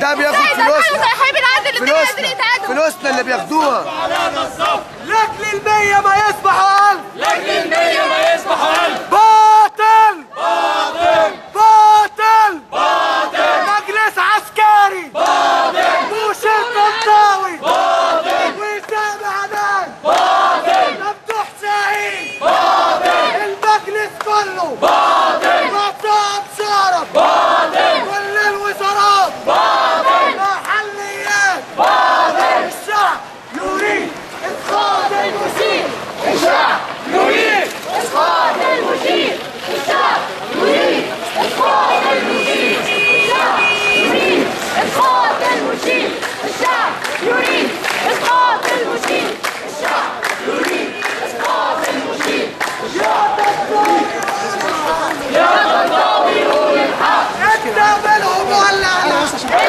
ده بياخد فلوسنا فلوسنا فلوسنا اللي بياخدوها لاجل المية ما يصبحوا ألف لاجل المية ما يصبح ألف باطل باطل باطل باطل مجلس عسكري باطل موشي طنطاوي باطل وسام عدان باطل مفتوح سعيد باطل المجلس كله باطل مقطع بشرف باطل كل الوزارات باطل محليات باطل الشعب يريد اسقاط المشير الشعب يريد اسقاط المشير الشعب يريد اسقاط المشير الشعب يريد اسقاط المشير الشعب يريد اسقاط المشير الشعب يريد اسقاط المشير انت منهم ولا لا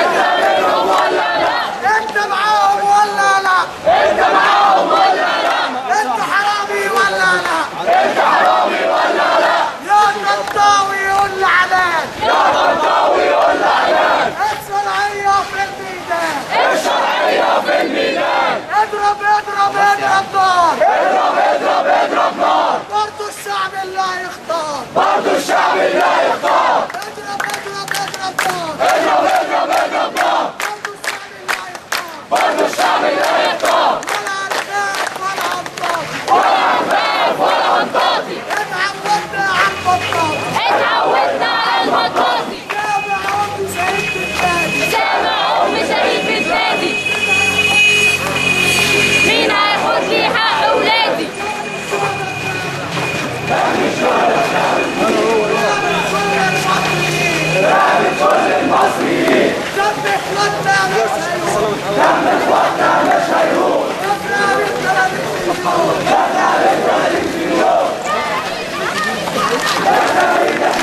انت معاهم ولا لا انت معاهم ولا لا انت حرامي ولا لا انت حرامي ولا لا يا طنطاوي قول علان يا طنطاوي قول علان الشرعية في الميدان الشرعية في الميدان اضرب اضرب اضرب نار اضرب اضرب اضرب نار برضو الشعب اللي هيختار برضو الشعب اللي هيختار اضرب اضرب اضرب نار اضرب اضرب اضرب نار برضو الشعب اللي هيختار ولا عرفات ولا عنطاط ولا عرفات ولا عنطاطي اتعودنا على البطاطي اتعودنا على المطاطي سامع عمري شهيد بالنادي سامع ام شهيد في بلادي مين هياخد لي حق اولادي دم اخواتنا مش هيروح دم اخواتنا مش هيروح ابناء البلد الشيوخ ابناء البلد الشيوخ